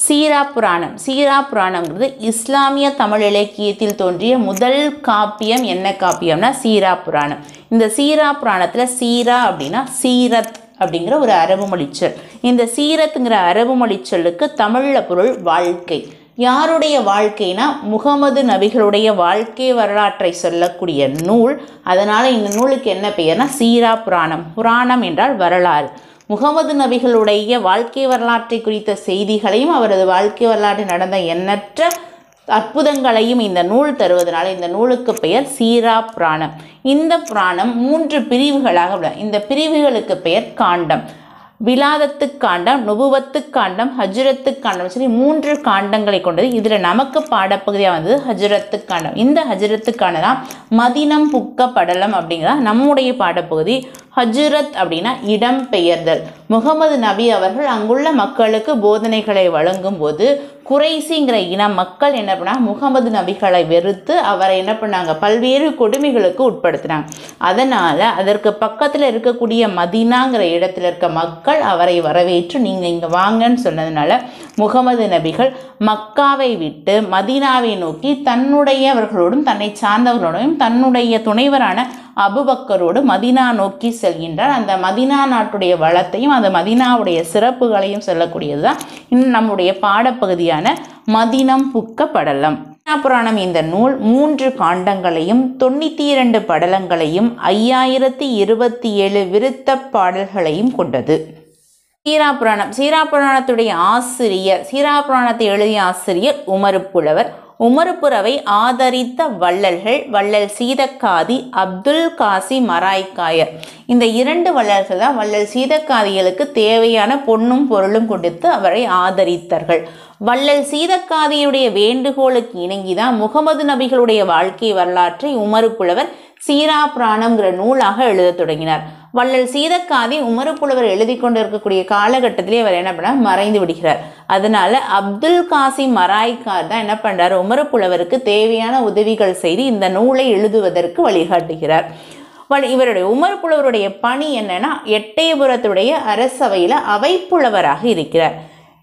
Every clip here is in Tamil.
சீரா புராணம் சீரா புராணம்ங்கிறது இஸ்லாமிய தமிழ் இலக்கியத்தில் தோன்றிய முதல் காப்பியம் என்ன காப்பியம்னா சீரா புராணம் இந்த சீரா புராணத்தில் சீரா அப்படின்னா சீரத் அப்படிங்கிற ஒரு அரபு மொழிச்சொல் இந்த சீரத்துங்கிற அரபு மொழிச்சொல்லுக்கு தமிழில் பொருள் வாழ்க்கை யாருடைய வாழ்க்கைனா முகமது நபிகளுடைய வாழ்க்கை வரலாற்றை சொல்லக்கூடிய நூல் அதனால் இந்த நூலுக்கு என்ன பெயர்னா சீரா புராணம் புராணம் என்றால் வரலாறு முகமது நபிகளுடைய வாழ்க்கை வரலாற்றை குறித்த செய்திகளையும் அவரது வாழ்க்கை வரலாற்றில் நடந்த எண்ணற்ற அற்புதங்களையும் இந்த நூல் தருவதனால இந்த நூலுக்கு பெயர் சீரா புராணம் இந்த புராணம் மூன்று பிரிவுகளாக உள்ளது இந்த பிரிவுகளுக்கு பெயர் காண்டம் விலாதத்து காண்டம் நுபுவத்து காண்டம் ஹஜ்ரத்து காண்டம் சரி மூன்று காண்டங்களை கொண்டது இதில் நமக்கு பாடப்பகுதியாக வந்தது ஹஜ்ரத்து காண்டம் இந்த ஹஜ்ரத்து காண்டம் தான் மதினம் புக்க படலம் அப்படிங்கிறதா நம்முடைய பாடப்பகுதி ஹஜ்ரத் அப்படின்னா இடம் பெயர்தல் முகமது நபி அவர்கள் அங்குள்ள மக்களுக்கு போதனைகளை வழங்கும் போது குறைசிங்கிற இன மக்கள் என்ன பண்ணாங்க முகமது நபிகளை வெறுத்து அவரை என்ன பண்ணாங்க பல்வேறு கொடுமைகளுக்கு உட்படுத்தினாங்க அதனால் அதற்கு பக்கத்தில் இருக்கக்கூடிய மதினாங்கிற இடத்துல இருக்க மக்கள் அவரை வரவேற்று நீங்கள் இங்கே வாங்கன்னு சொன்னதுனால முகமது நபிகள் மக்காவை விட்டு மதீனாவை நோக்கி தன்னுடையவர்களோடும் தன்னை சார்ந்தவர்களோடும் தன்னுடைய துணைவரான அபுபக்கரோடு மதினா நோக்கி செல்கின்றார் அந்த மதினா நாட்டுடைய வளத்தையும் அந்த மதினாவுடைய சிறப்புகளையும் சொல்லக்கூடியது தான் இன்னும் நம்முடைய பாடப்பகுதியான மதினம் புக்க படலம் புராணம் இந்த நூல் மூன்று காண்டங்களையும் தொண்ணூற்றி இரண்டு படலங்களையும் ஐயாயிரத்தி இருபத்தி ஏழு விருத்த பாடல்களையும் கொண்டது சீரா புராணம் சீரா புராணத்துடைய ஆசிரியர் சீரா புராணத்தை எழுதிய ஆசிரியர் உமருப்புலவர் உமருப்புறவை ஆதரித்த வள்ளல்கள் வள்ளல் சீதக்காதி அப்துல் காசி மராய்க்காயர் இந்த இரண்டு வள்ளல்கள் தான் வள்ளல் சீதக்காதிகளுக்கு தேவையான பொன்னும் பொருளும் கொடுத்து அவரை ஆதரித்தார்கள் வள்ளல் சீதக்காதியுடைய வேண்டுகோளுக்கு இணங்கி தான் முகமது நபிகளுடைய வாழ்க்கை வரலாற்றை உமருப்புலவர் சீரா புராணம்ங்கிற நூலாக எழுதத் தொடங்கினார் வள்ளல் சீதக்காதி உமருப்புலவர் எழுதி கொண்டிருக்கக்கூடிய காலகட்டத்திலே அவர் என்ன பண்ணார் மறைந்து விடுகிறார் அதனால அப்துல் காசிம் மராய்க்கார் தான் என்ன பண்ணுறார் உமருப்புலவருக்கு தேவையான உதவிகள் செய்து இந்த நூலை எழுதுவதற்கு வழிகாட்டுகிறார் வல் இவருடைய உமர்புலவருடைய பணி என்னன்னா எட்டயபுரத்துடைய அரசவையில் அவைப்புலவராக இருக்கிறார்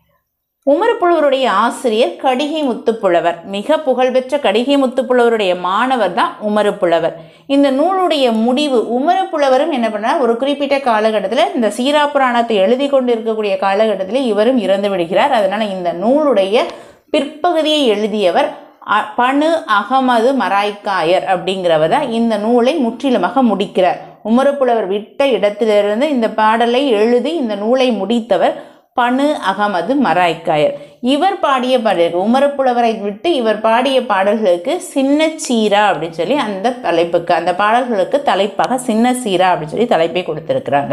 உமர்புலவருடைய ஆசிரியர் கடிகை முத்துப்புலவர் மிக புகழ்பெற்ற கடிகை முத்துப்புலவருடைய மாணவர் தான் உமருப்புலவர் இந்த நூலுடைய முடிவு உமருப்புலவரும் என்ன பண்ணார் ஒரு குறிப்பிட்ட காலகட்டத்தில் இந்த சீரா புராணத்தை எழுதி கொண்டு இருக்கக்கூடிய காலகட்டத்தில் இவரும் இறந்து விடுகிறார் அதனால் இந்த நூலுடைய பிற்பகுதியை எழுதியவர் அ- பனு அகமது மராய்க்காயர் அப்படிங்கிறவர் தான் இந்த நூலை முற்றிலுமாக முடிக்கிறார் உமருப்புலவர் விட்ட இடத்திலிருந்து இந்த பாடலை எழுதி இந்த நூலை முடித்தவர் பனு அகமது மராய்க்காயர் இவர் பாடிய பாடல்கள் உமரப்புலவரை விட்டு இவர் பாடிய பாடல்களுக்கு சின்ன சீரா அப்படின்னு சொல்லி அந்த தலைப்புக்கு அந்த பாடல்களுக்கு தலைப்பாக சின்ன சீரா அப்படின்னு சொல்லி தலைப்பை கொடுத்திருக்கிறாங்க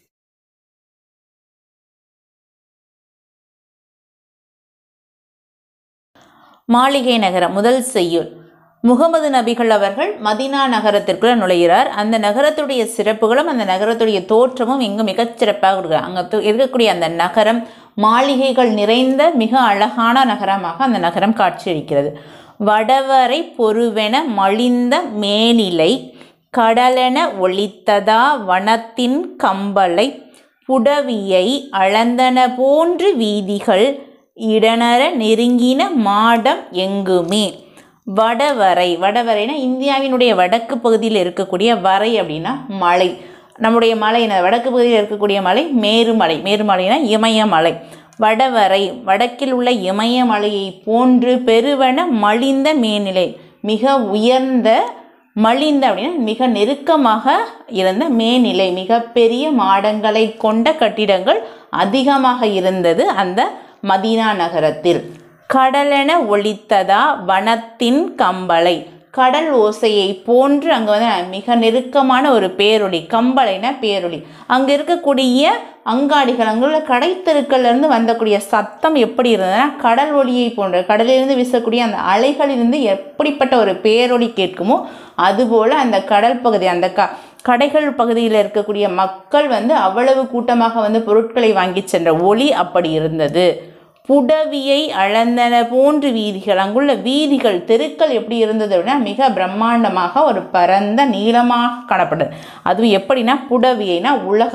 மாளிகை நகரம் முதல் செய்யுள் முகமது நபிகள் அவர்கள் மதினா நகரத்திற்குள்ள நுழைகிறார் அந்த நகரத்துடைய சிறப்புகளும் அந்த நகரத்துடைய தோற்றமும் இங்கு மிகச் சிறப்பாக இருக்கிறார் அங்கே இருக்கக்கூடிய அந்த நகரம் மாளிகைகள் நிறைந்த மிக அழகான நகரமாக அந்த நகரம் காட்சியளிக்கிறது வடவரை பொருவென மலிந்த மேனிலை கடலென ஒளித்ததா வனத்தின் கம்பலை புடவியை அளந்தன போன்று வீதிகள் இடனர நெருங்கின மாடம் எங்குமே வடவரை வடவரைனா இந்தியாவினுடைய வடக்கு பகுதியில் இருக்கக்கூடிய வரை அப்படின்னா மலை நம்முடைய மலை என்ன வடக்கு பகுதியில் இருக்கக்கூடிய மலை மேருமலை மேருமலைனா இமயமலை வடவரை வடக்கில் உள்ள இமயமலையை போன்று பெருவன மலிந்த மேனிலை மிக உயர்ந்த மலிந்த அப்படின்னா மிக நெருக்கமாக இருந்த மேனிலை மிகப்பெரிய மாடங்களை கொண்ட கட்டிடங்கள் அதிகமாக இருந்தது அந்த மதீனா நகரத்தில் கடலென ஒலித்ததா வனத்தின் கம்பளை கடல் ஓசையை போன்று அங்கே வந்து மிக நெருக்கமான ஒரு பேரொளி கம்பளைனா பேரொளி அங்கே இருக்கக்கூடிய அங்காடிகள் அங்குள்ள கடைத்தெருக்கள்ல இருந்து வந்தக்கூடிய சத்தம் எப்படி இருந்ததுன்னா கடல் ஒளியை போன்ற கடலிலிருந்து வீசக்கூடிய அந்த அலைகளிலிருந்து எப்படிப்பட்ட ஒரு பேரொளி கேட்குமோ அதுபோல் அந்த கடல் பகுதி அந்த க கடைகள் பகுதியில் இருக்கக்கூடிய மக்கள் வந்து அவ்வளவு கூட்டமாக வந்து பொருட்களை வாங்கி சென்ற ஒளி அப்படி இருந்தது புடவியை அளந்தன போன்று வீதிகள் அங்குள்ள வீதிகள் தெருக்கள் எப்படி இருந்தது அப்படின்னா மிக பிரம்மாண்டமாக ஒரு பரந்த நீளமாக காணப்பட்டது அதுவும் எப்படின்னா புடவியைனா உலகம்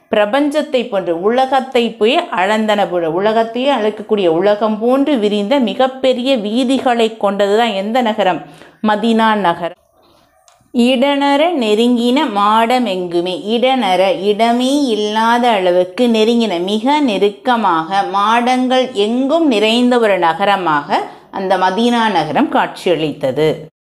பிரபஞ்சத்தை போன்று உலகத்தை போய் அளந்தன போல உலகத்தையே அளக்கக்கூடிய உலகம் போன்று விரிந்த மிகப்பெரிய வீதிகளை கொண்டதுதான் எந்த நகரம் மதினா நகரம் இடனர நெருங்கின மாடமெங்குமே இடனர இடமே இல்லாத அளவுக்கு நெருங்கின மிக நெருக்கமாக மாடங்கள் எங்கும் நிறைந்த ஒரு நகரமாக அந்த மதீனா நகரம் காட்சியளித்தது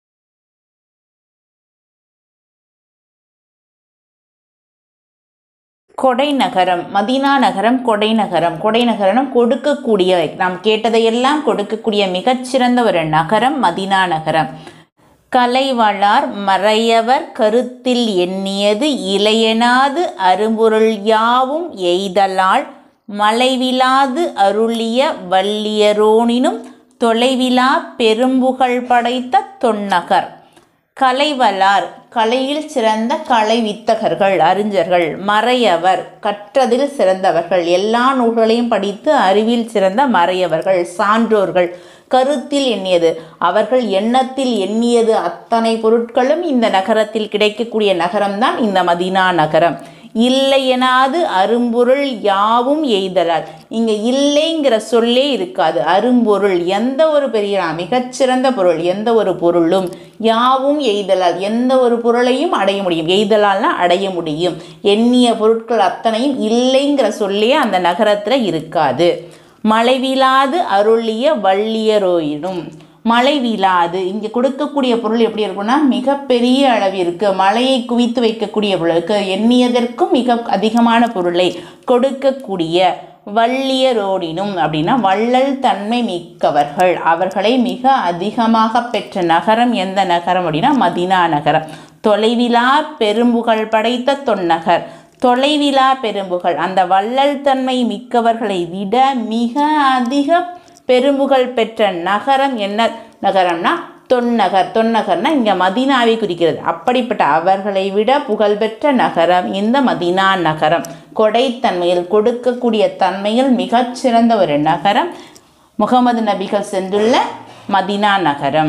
கொடை நகரம் மதீனா நகரம் கொடை நகரம் கொடை நகரம் கொடுக்கக்கூடிய நாம் கேட்டதையெல்லாம் கொடுக்கக்கூடிய மிகச்சிறந்த ஒரு நகரம் மதீனா நகரம் கலைவளார் மறையவர் கருத்தில் எண்ணியது இளையனாது அரும்பொருள் யாவும் எய்தலால் மலைவிலாது அருளிய வல்லியரோனினும் தொலைவிலா பெரும்புகழ் படைத்த தொன்னகர் கலைவலார் கலையில் சிறந்த கலை வித்தகர்கள் அறிஞர்கள் மறையவர் கற்றதில் சிறந்தவர்கள் எல்லா நூல்களையும் படித்து அறிவில் சிறந்த மறையவர்கள் சான்றோர்கள் கருத்தில் எண்ணியது அவர்கள் எண்ணத்தில் எண்ணியது அத்தனை பொருட்களும் இந்த நகரத்தில் கிடைக்கக்கூடிய நகரம்தான் இந்த மதீனா நகரம் இல்லையெனாது அரும்பொருள் யாவும் எய்தலால் இங்க இல்லைங்கிற சொல்லே இருக்காது அரும்பொருள் எந்த ஒரு பெரிய மிகச்சிறந்த பொருள் எந்த ஒரு பொருளும் யாவும் எய்தலால் எந்த ஒரு பொருளையும் அடைய முடியும் எய்தலால்னா அடைய முடியும் எண்ணிய பொருட்கள் அத்தனையும் இல்லைங்கிற சொல்லே அந்த நகரத்துல இருக்காது மழைவிலாது அருளிய வள்ளியரோயினும் மழை வீழாது இங்கே கொடுக்கக்கூடிய பொருள் எப்படி இருக்கும்னா மிகப்பெரிய அளவிற்கு மழையை குவித்து வைக்கக்கூடிய பொருளுக்கு எண்ணியதற்கும் மிக அதிகமான பொருளை கொடுக்கக்கூடிய வள்ளியரோடினும் அப்படின்னா வள்ளல் தன்மை மிக்கவர்கள் அவர்களை மிக அதிகமாக பெற்ற நகரம் எந்த நகரம் அப்படின்னா மதினா நகரம் தொலைவிலா பெரும்புகழ் படைத்த தொன்னகர் தொலைவிலா பெரும்புகழ் அந்த வள்ளல் தன்மை மிக்கவர்களை விட மிக அதிக பெரும்புகழ் பெற்ற நகரம் என்ன நகரம்னா தொன்னகர் தொன்னகர்னா இங்கே மதீனாவை குறிக்கிறது அப்படிப்பட்ட அவர்களை விட புகழ்பெற்ற நகரம் இந்த மதீனா நகரம் கொடைத்தன்மையில் கொடுக்கக்கூடிய தன்மையில் மிகச்சிறந்த ஒரு நகரம் முகமது நபிகள் சென்றுள்ள மதீனா நகரம்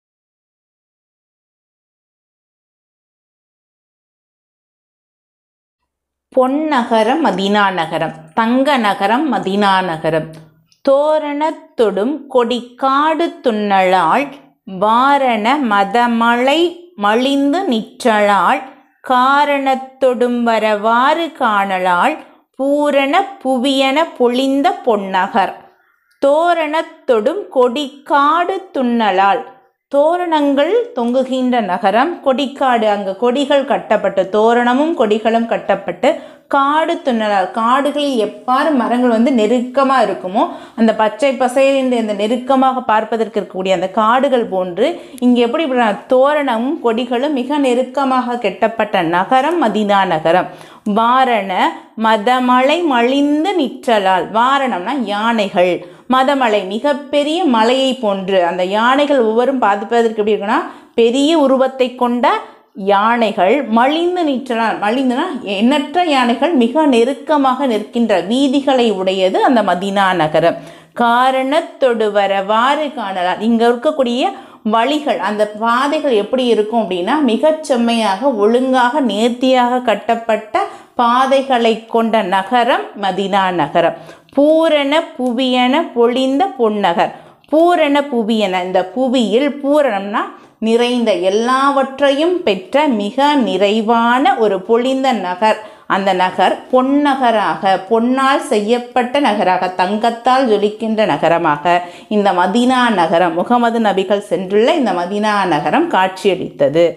பொன்னகரம் மதீனா நகரம் தங்க நகரம் மதீனா நகரம் தோரணத்தொடும் கொடிக்காடு துண்ணலாள் வாரண மதமலை மலிந்து நிற்றலாள் காரணத்தொடும் வரவாறு காணலாள் பூரண புவியன பொழிந்த பொன்னகர் தோரணத்தொடும் கொடிக்காடு துண்ணலாள் தோரணங்கள் தொங்குகின்ற நகரம் கொடிக்காடு அங்கு கொடிகள் கட்டப்பட்டு தோரணமும் கொடிகளும் கட்டப்பட்டு காடு துண்ணலால் காடுகளில் எவ்வாறு மரங்கள் வந்து நெருக்கமாக இருக்குமோ அந்த பச்சை பசையில் இந்த நெருக்கமாக பார்ப்பதற்கு இருக்கக்கூடிய அந்த காடுகள் போன்று இங்கே எப்படி இப்படி தோரணமும் கொடிகளும் மிக நெருக்கமாக கெட்டப்பட்ட நகரம் மதினா நகரம் வாரண மதமலை மலிந்து நிற்றலால் வாரணம்னா யானைகள் மதமலை மிகப்பெரிய மலையை போன்று அந்த யானைகள் ஒவ்வொரும் பார்ப்பதற்கு எப்படி இருக்குன்னா பெரிய உருவத்தை கொண்ட யானைகள் மலிந்து நிற்றலாம் மலிந்துனா எண்ணற்ற யானைகள் மிக நெருக்கமாக நிற்கின்ற வீதிகளை உடையது அந்த மதினா நகரம் காரணத்தொடு வரவாறு காணலாம் இங்கே இருக்கக்கூடிய வழிகள் அந்த பாதைகள் எப்படி இருக்கும் அப்படின்னா மிகச் செம்மையாக ஒழுங்காக நேர்த்தியாக கட்டப்பட்ட பாதைகளை கொண்ட நகரம் மதினா நகரம் பூரண புவியன பொழிந்த பொன்னகர் பூரண புவியன இந்த புவியில் பூரணம்னா நிறைந்த எல்லாவற்றையும் பெற்ற மிக நிறைவான ஒரு பொழிந்த நகர் அந்த நகர் பொன்னகராக பொன்னால் செய்யப்பட்ட நகராக தங்கத்தால் ஜொலிக்கின்ற நகரமாக இந்த மதீனா நகரம் முகமது நபிகள் சென்றுள்ள இந்த மதீனா நகரம் காட்சியளித்தது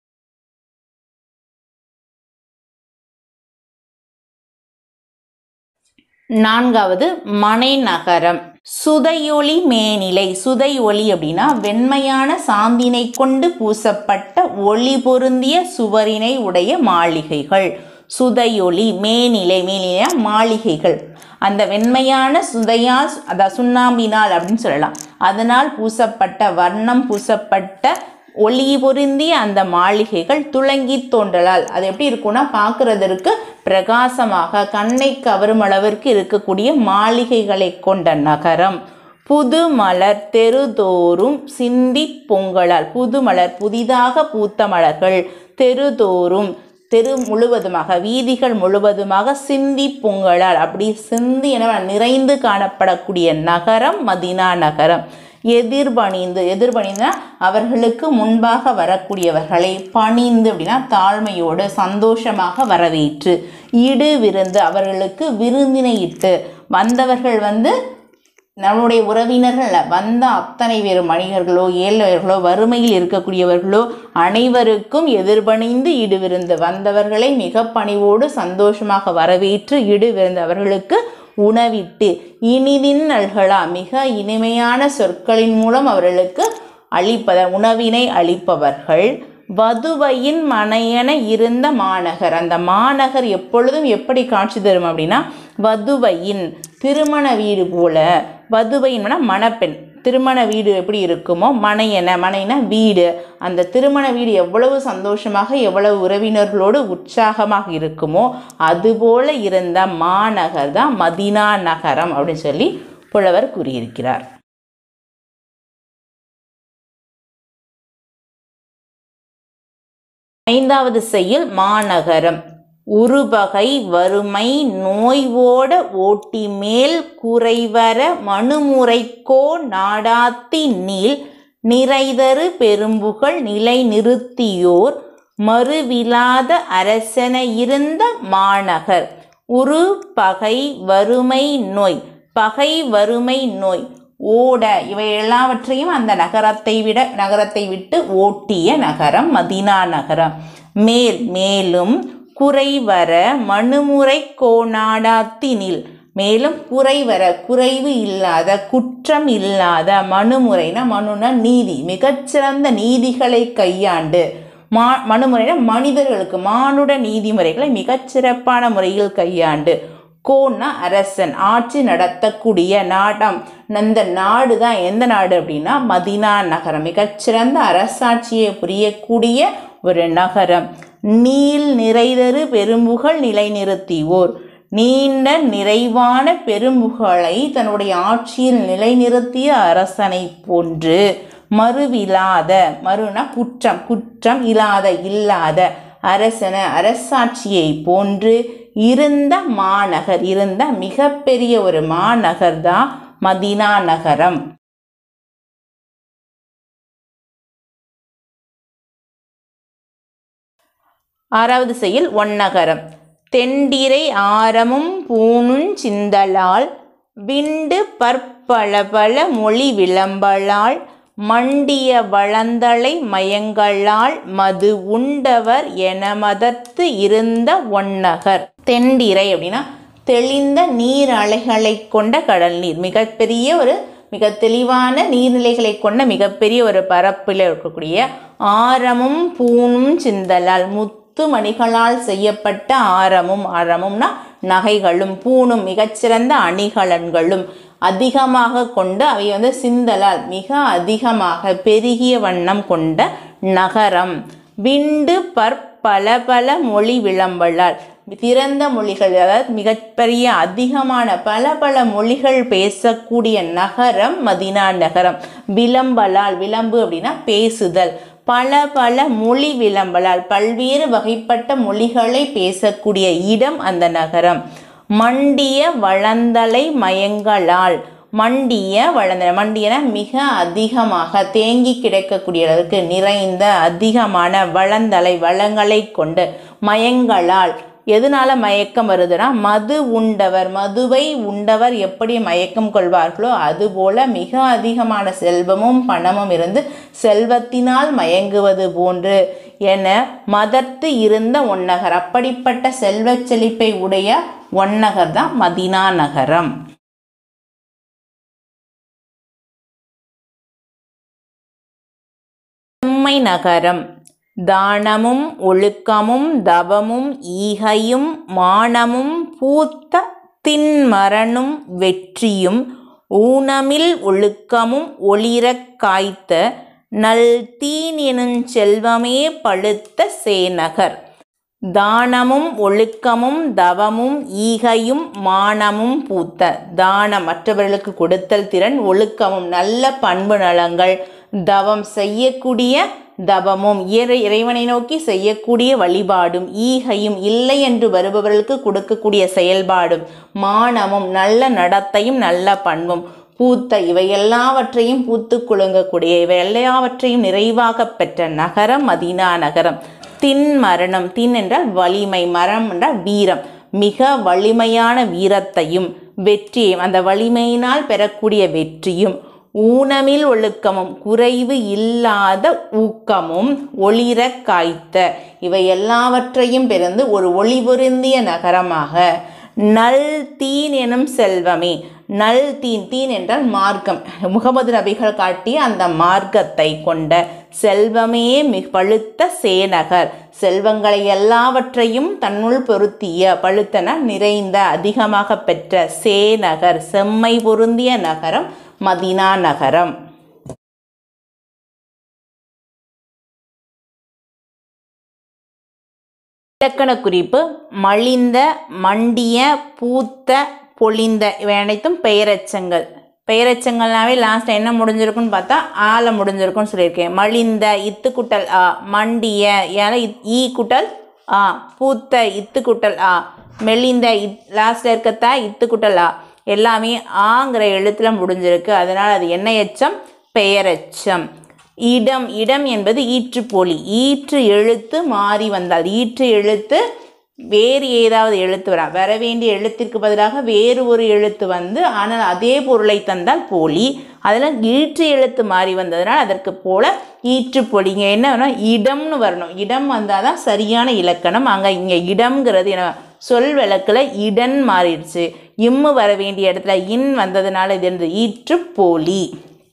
நான்காவது மனை நகரம் சுதையொளி மேனிலை சுதை ஒளி அப்படின்னா வெண்மையான சாந்தினை கொண்டு பூசப்பட்ட ஒளி பொருந்திய சுவரினை உடைய மாளிகைகள் சுதையொளி மேனிலை மேனிலையா மாளிகைகள் அந்த வெண்மையான சுதையால் அதாவது சுண்ணாம்பினால் அப்படின்னு சொல்லலாம் அதனால் பூசப்பட்ட வர்ணம் பூசப்பட்ட ஒளி பொருந்திய அந்த மாளிகைகள் துளங்கி தோன்றலால் அது எப்படி இருக்கும்னா பார்க்கறதற்கு பிரகாசமாக கண்ணை கவரும் அளவிற்கு இருக்கக்கூடிய மாளிகைகளை கொண்ட நகரம் புது மலர் தெருதோறும் சிந்தி பொங்கலால் புது மலர் புதிதாக பூத்த மலர்கள் தெருதோறும் தெரு முழுவதுமாக வீதிகள் முழுவதுமாக சிந்தி பொங்கலால் அப்படி சிந்தி என நிறைந்து காணப்படக்கூடிய நகரம் மதினா நகரம் எதிர்பணிந்து எதிர்பணிந்துனா அவர்களுக்கு முன்பாக வரக்கூடியவர்களை பணிந்து அப்படின்னா தாழ்மையோடு சந்தோஷமாக வரவேற்று இடு விருந்து அவர்களுக்கு விருந்தினை இட்டு வந்தவர்கள் வந்து நம்முடைய உறவினர்கள் வந்த அத்தனை பேர் மனிதர்களோ ஏழையர்களோ வறுமையில் இருக்கக்கூடியவர்களோ அனைவருக்கும் எதிர்பணிந்து இடுவிருந்து வந்தவர்களை மிக பணிவோடு சந்தோஷமாக வரவேற்று இடுவிருந்து அவர்களுக்கு உணவிட்டு இனிதின் நல்களா மிக இனிமையான சொற்களின் மூலம் அவர்களுக்கு அளிப்பத உணவினை அளிப்பவர்கள் வதுவையின் மனையென இருந்த மாநகர் அந்த மாநகர் எப்பொழுதும் எப்படி காட்சி தரும் அப்படின்னா வதுவையின் திருமண வீடு போல வதுவையின்னா மணப்பெண் திருமண வீடு எப்படி இருக்குமோ மனையென மனைனா வீடு அந்த திருமண வீடு எவ்வளவு சந்தோஷமாக எவ்வளவு உறவினர்களோடு உற்சாகமாக இருக்குமோ அதுபோல இருந்த மாநகர் தான் மதினா நகரம் அப்படின்னு சொல்லி புலவர் கூறியிருக்கிறார் ஐந்தாவது செய்யுள் மாநகரம் உருபகை வறுமை நோய்வோட ஓட்டி மேல் குறைவர மனுமுறைக்கோ நாடாத்தி நீள் நிறைதரு பெரும்புகள் நிலை நிறுத்தியோர் மறுவிலாத அரசன இருந்த மாநகர் உரு பகை வறுமை நோய் பகை வறுமை நோய் ஓட இவை எல்லாவற்றையும் அந்த நகரத்தை விட நகரத்தை விட்டு ஓட்டிய நகரம் மதினா நகரம் மேல் மேலும் குறைவர மனுமுறை கோநாடாத்தினில் மேலும் குறைவர குறைவு இல்லாத குற்றம் இல்லாத மனுமுறைனா மனுனா நீதி மிகச்சிறந்த நீதிகளை கையாண்டு மா மனுமுறைனா மனிதர்களுக்கு மானுட நீதிமுறைகளை மிகச்சிறப்பான முறையில் கையாண்டு கோன்னா அரசன் ஆட்சி நடத்தக்கூடிய நாடம் அந்த நாடு தான் எந்த நாடு அப்படின்னா மதினா நகரம் மிகச்சிறந்த அரசாட்சியை புரியக்கூடிய ஒரு நகரம் நீள் நிறைதரு பெரும்புகள் நிலைநிறுத்தியோர் நீண்ட நிறைவான பெரும்புகளை தன்னுடைய ஆட்சியில் நிலைநிறுத்திய அரசனை போன்று மறுவிலாத மறுனா குற்றம் குற்றம் இல்லாத இல்லாத அரசன அரசாட்சியை போன்று இருந்த மாநகர் இருந்த மிகப்பெரிய ஒரு மாநகர் தான் மதினா நகரம் ஆறாவது செயல் ஒன்னகரம் தெண்டிரை ஆரமும் பூணுஞ் சிந்தலால் விண்டு பற்பளபல மொழி விளம்பலால் மண்டிய வளந்தலை மயங்களால் மது உண்டவர் என மதத்து இருந்த ஒன்னகர் தெண்டிரை அப்படின்னா தெளிந்த நீர் அலைகளை கொண்ட கடல் நீர் மிகப்பெரிய ஒரு மிக தெளிவான நீர்நிலைகளை கொண்ட மிகப்பெரிய ஒரு பரப்பில் இருக்கக்கூடிய ஆரமும் பூணும் சிந்தலால் முத்து மணிகளால் செய்யப்பட்ட ஆரமும் ஆரமும்னா நகைகளும் பூணும் மிகச்சிறந்த அணிகலன்களும் அதிகமாக கொண்டு அவை வந்து சிந்தலால் மிக அதிகமாக பெருகிய வண்ணம் கொண்ட நகரம் விண்டு பற்பல பல மொழி விளம்பலால் திறந்த மொழிகள் அதாவது மிகப்பெரிய அதிகமான பல பல மொழிகள் பேசக்கூடிய நகரம் மதினா நகரம் விளம்பலால் விளம்பு அப்படின்னா பேசுதல் பல பல மொழி விளம்பலால் பல்வேறு வகைப்பட்ட மொழிகளை பேசக்கூடிய இடம் அந்த நகரம் மண்டிய வளந்தலை மயங்களால் மண்டிய வளந்தலை மண்டியன மிக அதிகமாக தேங்கி கிடைக்கக்கூடிய அளவுக்கு நிறைந்த அதிகமான வளந்தலை வளங்களை கொண்டு மயங்களால் எதனால மயக்கம் வருதுன்னா மது உண்டவர் மதுவை உண்டவர் எப்படி மயக்கம் கொள்வார்களோ அதுபோல மிக அதிகமான செல்வமும் பணமும் இருந்து செல்வத்தினால் மயங்குவது போன்று என மதத்து இருந்த ஒன்னகர் அப்படிப்பட்ட செல்வச் செழிப்பை உடைய ஒன்னகர் தான் மதினா நகரம் செம்மை நகரம் தானமும் ஒழுக்கமும் தவமும் ஈகையும் மானமும் பூத்த தின்மரனும் வெற்றியும் ஊனமில் ஒழுக்கமும் ஒளிரக் காய்த்த நல் தீன் எனுஞ் செல்வமே பழுத்த சேநகர் தானமும் ஒழுக்கமும் தவமும் ஈகையும் மானமும் பூத்த தானம் மற்றவர்களுக்கு கொடுத்தல் திறன் ஒழுக்கமும் நல்ல பண்பு நலங்கள் தவம் செய்யக்கூடிய தவமும் இறை இறைவனை நோக்கி செய்யக்கூடிய வழிபாடும் ஈகையும் இல்லை என்று வருபவர்களுக்கு கொடுக்கக்கூடிய செயல்பாடும் மானமும் நல்ல நடத்தையும் நல்ல பண்பும் பூத்த இவை எல்லாவற்றையும் பூத்து குலுங்கக்கூடிய இவை எல்லாவற்றையும் நிறைவாக பெற்ற நகரம் மதீனா நகரம் தின் மரணம் தின் என்றால் வலிமை மரம் என்றால் வீரம் மிக வலிமையான வீரத்தையும் வெற்றியும் அந்த வலிமையினால் பெறக்கூடிய வெற்றியும் ஊனமில் ஒழுக்கமும் குறைவு இல்லாத ஊக்கமும் ஒளிர காய்த்த இவை எல்லாவற்றையும் பிறந்து ஒரு ஒளி பொருந்திய நகரமாக நல் தீன் எனும் செல்வமே நல் தீன் தீன் என்றால் மார்க்கம் முகமது நபிகள் காட்டிய அந்த மார்க்கத்தை கொண்ட செல்வமே மிக பழுத்த சேநகர் செல்வங்களை எல்லாவற்றையும் தன்னுள் பொருத்திய பழுத்தன நிறைந்த அதிகமாக பெற்ற சேநகர் செம்மை பொருந்திய நகரம் மதினா நகரம் இலக்கண குறிப்பு மலிந்த மண்டிய பூத்த பொழிந்த இவை அனைத்தும் பெயரெச்சங்கள் பெயரெச்சங்கள்னாவே லாஸ்ட் என்ன முடிஞ்சிருக்குன்னு பார்த்தா ஆல முடிஞ்சிருக்குன்னு சொல்லியிருக்கேன் மலிந்த இத்து குட்டல் ஆ மண்டிய ஏன்னா இத்- ஈ குட்டல் ஆ பூத்த இத்து குட்டல் ஆ மெலிந்த இத் லாஸ்ட்டில் இருக்கத்தா இத்து குட்டல் ஆ எல்லாமே ஆங்கிற எழுத்தில் முடிஞ்சிருக்கு அதனால் அது என்ன எச்சம் பெயரெச்சம் இடம் இடம் என்பது ஈற்றுப்போலி ஈற்று எழுத்து மாறி வந்தால் ஈற்று எழுத்து வேறு ஏதாவது எழுத்து வரா வர வேண்டிய எழுத்திற்கு பதிலாக வேறு ஒரு எழுத்து வந்து ஆனால் அதே பொருளை தந்தால் போலி அதில் ஈற்று எழுத்து மாறி வந்ததுனால் அதற்கு போல ஈற்றுப்பொலி இங்கே என்ன வேணும் இடம்னு வரணும் இடம் வந்தால் தான் சரியான இலக்கணம் அங்கே இங்கே இடம்ங்கிறது என்ன சொல் விளக்கில் இடன் மாறிடுச்சு இம்மு வர வேண்டிய இடத்துல இன் வந்ததுனால இது என்னது ஈற்றுப்போலி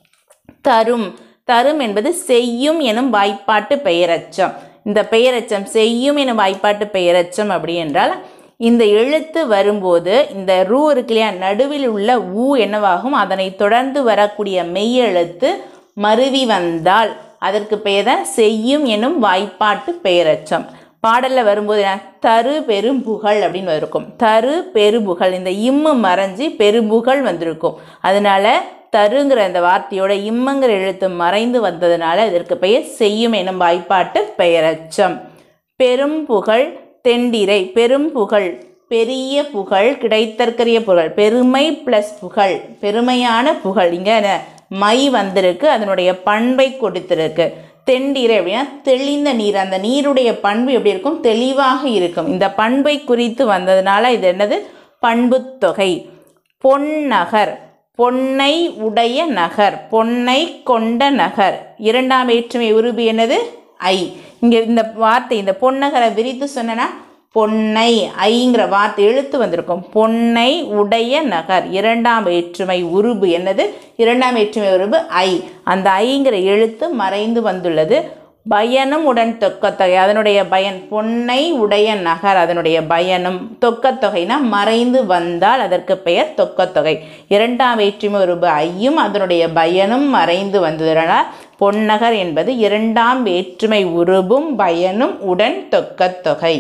தரும் தரும் என்பது செய்யும் எனும் வாய்ப்பாட்டு பெயரச்சம் இந்த பெயரச்சம் செய்யும் எனும் வாய்ப்பாட்டு பெயரச்சம் அப்படி என்றால் இந்த எழுத்து வரும்போது இந்த ரூ இருக்கு இல்லையா நடுவில் உள்ள ஊ என்னவாகும் அதனை தொடர்ந்து வரக்கூடிய மெய் எழுத்து மருவி வந்தால் அதற்கு பெயர் தான் செய்யும் எனும் வாய்ப்பாட்டு பெயரச்சம் பாடலில் வரும்போது என்ன? தரு பெரும்புகழ் அப்படின்னு இருக்கும் தரு பெருபுகழ் இந்த இம்மு மறைஞ்சு பெரும்புகழ் வந்திருக்கும் அதனால தருங்கிற அந்த வார்த்தையோட இம்முங்கிற எழுத்து மறைந்து வந்ததுனால இதற்கு பெயர் செய்யும் எனும் வாய்ப்பாட்டு பெயரச்சம் பெரும் புகழ் தெண்டிரை பெரும் புகழ் பெரிய புகழ் கிடைத்தற்கரிய புகழ் பெருமை ப்ளஸ் புகழ் பெருமையான புகழ் இங்கே மை வந்திருக்கு அதனுடைய பண்பை கொடுத்திருக்கு தெண்டிரை அப்படின்னா தெளிந்த நீர் அந்த நீருடைய பண்பு எப்படி இருக்கும் தெளிவாக இருக்கும் இந்த பண்பை குறித்து வந்ததுனால இது என்னது பண்புத்தொகை பொன்னகர் பொன்னை உடைய நகர் பொன்னை கொண்ட நகர் இரண்டாம் வேற்றுமை உருபு என்னது ஐ இங்கே இந்த வார்த்தை இந்த பொன்னகரை விரித்து சொன்னனா பொன்னை ஐங்கிற வார்த்தை எழுத்து வந்திருக்கும் பொன்னை உடைய நகர் இரண்டாம் வேற்றுமை உருபு என்னது இரண்டாம் வேற்றுமை உருபு ஐ அந்த ஐங்கிற எழுத்து மறைந்து வந்துள்ளது பயனும் உடன் தொக்கத்தொகை அதனுடைய பயன் பொன்னை உடைய நகர் அதனுடைய பயனும் தொக்கத்தொகைனா மறைந்து வந்தால் அதற்கு பெயர் தொக்கத்தொகை இரண்டாம் வேற்றுமை உருபு ஐயும் அதனுடைய பயனும் மறைந்து வந்ததனால் பொன்னகர் என்பது இரண்டாம் வேற்றுமை உருபும் பயனும் உடன் தொக்கத்தொகை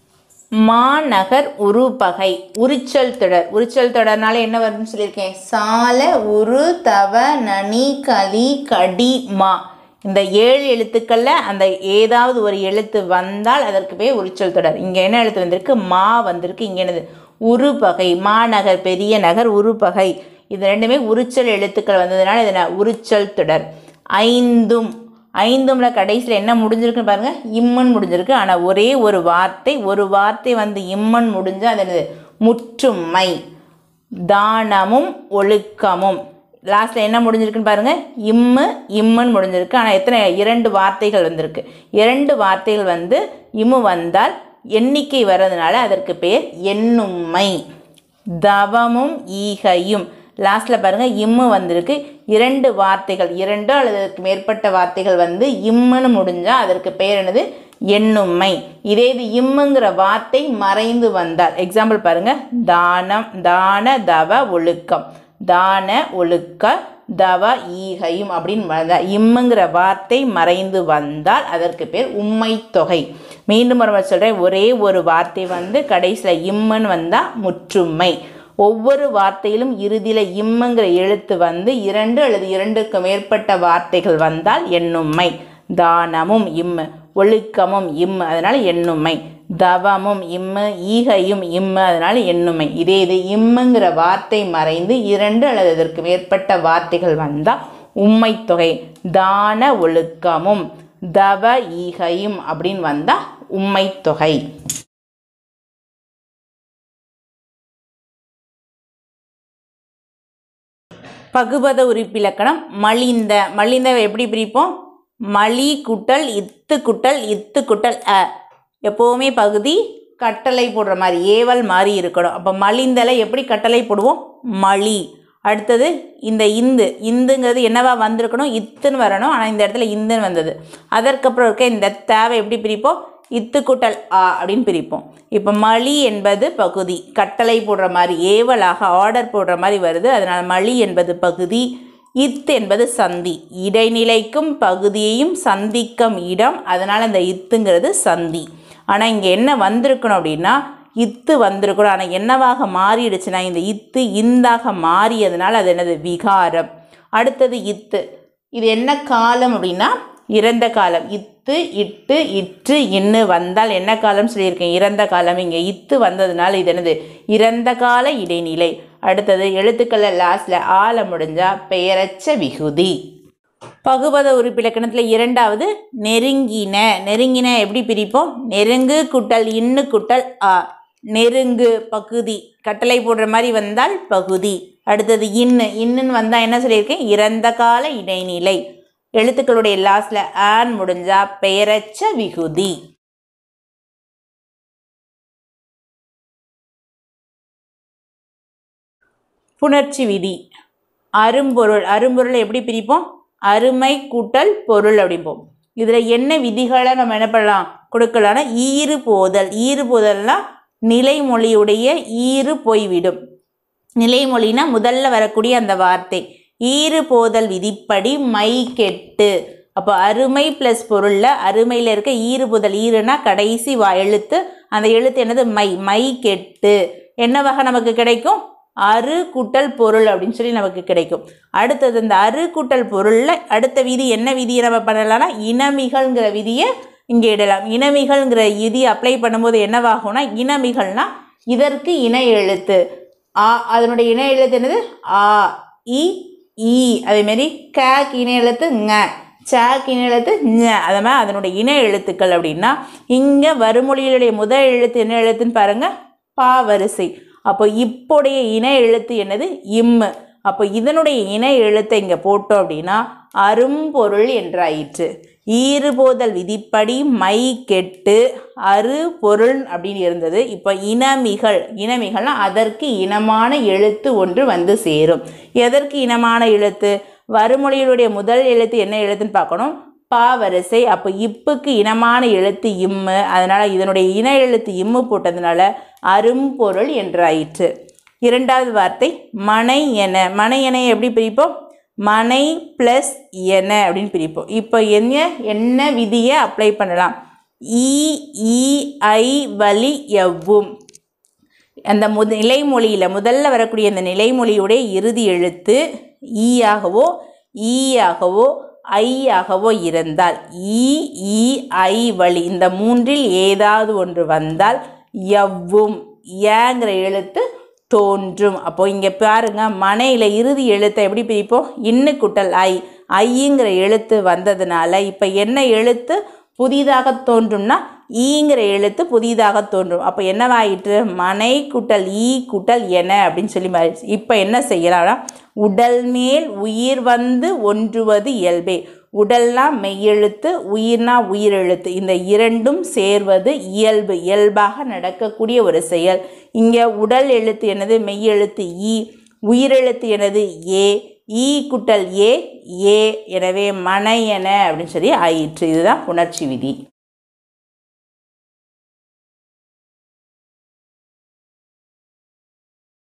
மாநகர் உருபகை உரிச்சல் தொடர் உரிச்சல் தொடர்னால என்ன வரும்னு சொல்லியிருக்கேன் சால உரு தவ நனி கலி கடி மா இந்த ஏழு எழுத்துக்களில் அந்த ஏதாவது ஒரு எழுத்து வந்தால் அதற்கு பேர் உரிச்சல் தொடர் இங்கே என்ன எழுத்து வந்திருக்கு மா வந்திருக்கு இங்கே என்னது உருபகை மாநகர் பெரிய நகர் உருபகை இது ரெண்டுமே உரிச்சல் எழுத்துக்கள் வந்ததுனால இது என்ன உரிச்சல் தொடர் ஐந்தும் ஐந்தும்ல கடைசியில் என்ன முடிஞ்சிருக்குன்னு பாருங்க இம்மன் முடிஞ்சிருக்கு ஆனால் ஒரே ஒரு வார்த்தை ஒரு வார்த்தை வந்து இம்மன் முடிஞ்சு அது என்னது முற்றுமை தானமும் ஒழுக்கமும் லாஸ்ட்டில் என்ன முடிஞ்சிருக்குன்னு பாருங்க இம்மு இம்முன்னு முடிஞ்சிருக்கு ஆனால் எத்தனை இரண்டு வார்த்தைகள் வந்திருக்கு இரண்டு வார்த்தைகள் வந்து இம்மு வந்தால் எண்ணிக்கை வர்றதுனால அதற்கு பேர் எண்ணும்மை தவமும் ஈகையும் லாஸ்ட்டில் பாருங்கள் இம்மு வந்திருக்கு இரண்டு வார்த்தைகள் இரண்டு அல்லது அதற்கு மேற்பட்ட வார்த்தைகள் வந்து இம்முன்னு முடிஞ்சால் அதற்கு பெயர் என்னது எண்ணும்மை இதே இது இம்முங்கிற வார்த்தை மறைந்து வந்தால் எக்ஸாம்பிள் பாருங்கள் தானம் தான தவ ஒழுக்கம் தான ஒழுக்க தவ ஈகையும் அப்படின்னு வந்தால் இம்முங்கிற வார்த்தை மறைந்து வந்தால் அதற்கு பேர் உம்மை தொகை மீண்டும் ஒரு சொல்கிறேன் ஒரே ஒரு வார்த்தை வந்து கடைசியில் இம்முன்னு வந்தால் முற்றுமை ஒவ்வொரு வார்த்தையிலும் இறுதியில் இம்முங்கிற எழுத்து வந்து இரண்டு அல்லது இரண்டுக்கு மேற்பட்ட வார்த்தைகள் வந்தால் எண்ணும்மை தானமும் இம்மு ஒழுக்கமும் இம்மு அதனால் எண்ணுமை தவமும் இம்மு ஈகையும் இம்மு அதனால் எண்ணுமை இதே இது இம்முங்கிற வார்த்தை மறைந்து இரண்டு அல்லது அதற்கு மேற்பட்ட வார்த்தைகள் வந்தால் உம்மை தொகை தான ஒழுக்கமும் தவ ஈகையும் அப்படின்னு வந்தால் உம்மை தொகை பகுபத உறுப்பிலக்கணம் மலிந்த மலிந்த எப்படி பிரிப்போம் மலி குட்டல் இத்து குட்டல் இத்து குட்டல் அ எப்போவுமே பகுதி கட்டளை போடுற மாதிரி ஏவல் மாதிரி இருக்கணும் அப்போ மலிந்தலை எப்படி கட்டளை போடுவோம் மலி அடுத்தது இந்த இந்து இந்துங்கிறது என்னவா வந்திருக்கணும் இத்துன்னு வரணும் ஆனால் இந்த இடத்துல இந்துன்னு வந்தது அதற்கப்புறம் இருக்க இந்த தேவை எப்படி பிரிப்போம் இத்து கூட்டல் ஆ அப்படின்னு பிரிப்போம் இப்போ மலி என்பது பகுதி கட்டளை போடுற மாதிரி ஏவலாக ஆர்டர் போடுற மாதிரி வருது அதனால் மலி என்பது பகுதி இத்து என்பது சந்தி இடைநிலைக்கும் பகுதியையும் சந்திக்கும் இடம் அதனால் அந்த இத்துங்கிறது சந்தி ஆனால் இங்கே என்ன வந்திருக்கணும் அப்படின்னா இத்து வந்திருக்கணும் ஆனால் என்னவாக மாறிடுச்சுன்னா இந்த இத்து இந்தாக மாறியதுனால அது என்னது விகாரம் அடுத்தது இத்து இது என்ன காலம் அப்படின்னா இறந்த காலம் இத்து இட்டு இற்று இன்னு வந்தால் என்ன காலம் சொல்லியிருக்கேன் இறந்த காலம் இங்கே இத்து வந்ததுனால இது என்னது இறந்த கால இடைநிலை அடுத்தது எழுத்துக்களில் லாஸ்டில் ஆல முடிஞ்சா பெயரச்ச விகுதி பகுபத உறுப்பிலக்கணத்தில் இரண்டாவது நெருங்கின நெருங்கின எப்படி பிரிப்போம் நெருங்கு குட்டல் இன்னு குட்டல் ஆ நெருங்கு பகுதி கட்டளை போடுற மாதிரி வந்தால் பகுதி அடுத்தது இன்னு இன்னுன்னு வந்தால் என்ன சொல்லியிருக்கேன் இறந்த கால இடைநிலை எழுத்துக்களுடைய லாஸ்டில் ஆன் முடிஞ்சா பெயரச்ச விகுதி புணர்ச்சி விதி அரும்பொருள் அரும்பொருளை எப்படி பிரிப்போம் அருமை கூட்டல் பொருள் அப்படிம்போம் இதில் என்ன விதிகளை நம்ம என்ன பண்ணலாம் கொடுக்கலாம்னா ஈறு போதல் ஈறு போதல்னா நிலைமொழியுடைய ஈறு போய்விடும் நிலைமொழினா முதல்ல வரக்கூடிய அந்த வார்த்தை ஈறு போதல் விதிப்படி மை கெட்டு அப்போ அருமை ப்ளஸ் பொருளில் அருமையில் இருக்க ஈறு புதல் ஈறுனா கடைசி வா எழுத்து அந்த எழுத்து என்னது மை மை கெட்டு என்ன வகை நமக்கு கிடைக்கும் அரு கூட்டல் பொருள் அப்படின்னு சொல்லி நமக்கு கிடைக்கும் அடுத்தது இந்த அரு கூட்டல் பொருளில் அடுத்த விதி என்ன விதியை நம்ம பண்ணலாம்னா இனமிகள்ங்கிற விதியை இங்கே இடலாம் இனமிகள்ங்கிற விதியை அப்ளை பண்ணும்போது என்னவாகும்னா இனமிகள்னா இதற்கு இணை எழுத்து ஆ அதனுடைய இணை எழுத்து என்னது ஆ இ ஈ அதேமாரி கேக் இணை எழுத்து ங சாக் இணை எழுத்து ஞ அது மாதிரி அதனுடைய இணை எழுத்துக்கள் அப்படின்னா இங்கே வறுமொழியினுடைய முதல் எழுத்து என்ன எழுத்துன்னு பாருங்கள் பா வரிசை அப்போ இப்போடைய இணை எழுத்து என்னது இம்மு அப்போ இதனுடைய இணை எழுத்தை இங்கே போட்டோம் அப்படின்னா அரும்பொருள் என்றாயிற்று ஈறுபோதல் விதிப்படி மை கெட்டு அரு பொருள் அப்படின்னு இருந்தது இப்போ இனமிகள் இனமிகள்னா அதற்கு இனமான எழுத்து ஒன்று வந்து சேரும் எதற்கு இனமான எழுத்து வறுமொழியினுடைய முதல் எழுத்து என்ன எழுத்துன்னு பார்க்கணும் பா வரிசை அப்போ இப்புக்கு இனமான எழுத்து இம்மு அதனால் இதனுடைய இன எழுத்து இம்மு போட்டதுனால அரும்பொருள் என்றாயிற்று இரண்டாவது வார்த்தை மனை என மனை என எப்படி பிரிப்போம் மனை ப்ளஸ் என அப்படின்னு பிரிப்போம் இப்போ என்ன என்ன விதியை அப்ளை பண்ணலாம் இ இ ஐ வலி எவ்வும் அந்த முத நிலைமொழியில் முதல்ல வரக்கூடிய அந்த நிலைமொழியுடைய இறுதி எழுத்து ஈயாகவோ ஈயாகவோ ஐயாகவோ இருந்தால் ஈ ஈ ஐ வழி இந்த மூன்றில் ஏதாவது ஒன்று வந்தால் எவ்வும் ஏங்கிற எழுத்து தோன்றும் அப்போ இங்கே பாருங்க மனையில் இறுதி எழுத்தை எப்படி பிரிப்போம் இன்னு குட்டல் ஐ ஐங்கிற எழுத்து வந்ததுனால இப்போ என்ன எழுத்து புதிதாக தோன்றும்னா ஈங்கிற எழுத்து புதிதாக தோன்றும் அப்போ என்னவாயிற்று மனை குட்டல் ஈ குட்டல் என அப்படின்னு சொல்லி மாறிடுச்சு இப்போ என்ன செய்யலாம்னா உடல் மேல் உயிர் வந்து ஒன்றுவது இயல்பே உடல்னா மெய்யெழுத்து உயிர்னா உயிரெழுத்து இந்த இரண்டும் சேர்வது இயல்பு இயல்பாக நடக்கக்கூடிய ஒரு செயல் இங்கே உடல் எழுத்து என்னது மெய்யெழுத்து ஈ உயிரெழுத்து எனது ஏ ஈ குட்டல் ஏ ஏ எனவே மனை என அப்படின்னு சொல்லி ஆயிற்று இதுதான் உணர்ச்சி விதி